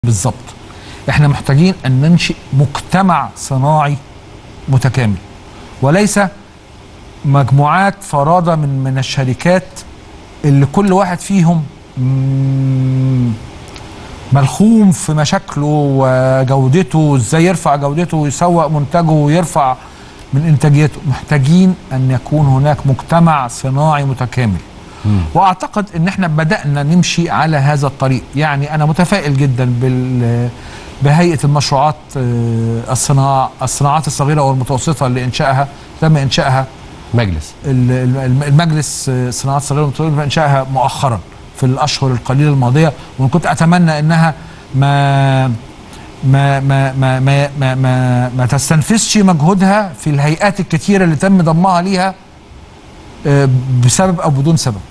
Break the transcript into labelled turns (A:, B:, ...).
A: بالظبط احنا محتاجين ان ننشئ مجتمع صناعي متكامل وليس مجموعات فرادة من من الشركات اللي كل واحد فيهم مم، ملخوم في مشاكله وجودته ازاي يرفع جودته ويسوق منتجه ويرفع من انتاجيته محتاجين ان يكون هناك مجتمع صناعي متكامل واعتقد ان احنا بدانا نمشي على هذا الطريق يعني انا متفائل جدا بال بهيئه المشروعات آه، الصناع الصناعات الصغيره والمتوسطه اللي انشائها تم انشائها
B: مجلس
A: ال- ال- المجلس آه، الصناعات الصغيره والمتوسطه تم انشائها مؤخرا في الاشهر القليله الماضيه وكنت اتمنى انها ما ما ما ما ما ما, ما, ما تستنفذش مجهودها في الهيئات الكثيره اللي تم ضمها ليها آه، بسبب او بدون سبب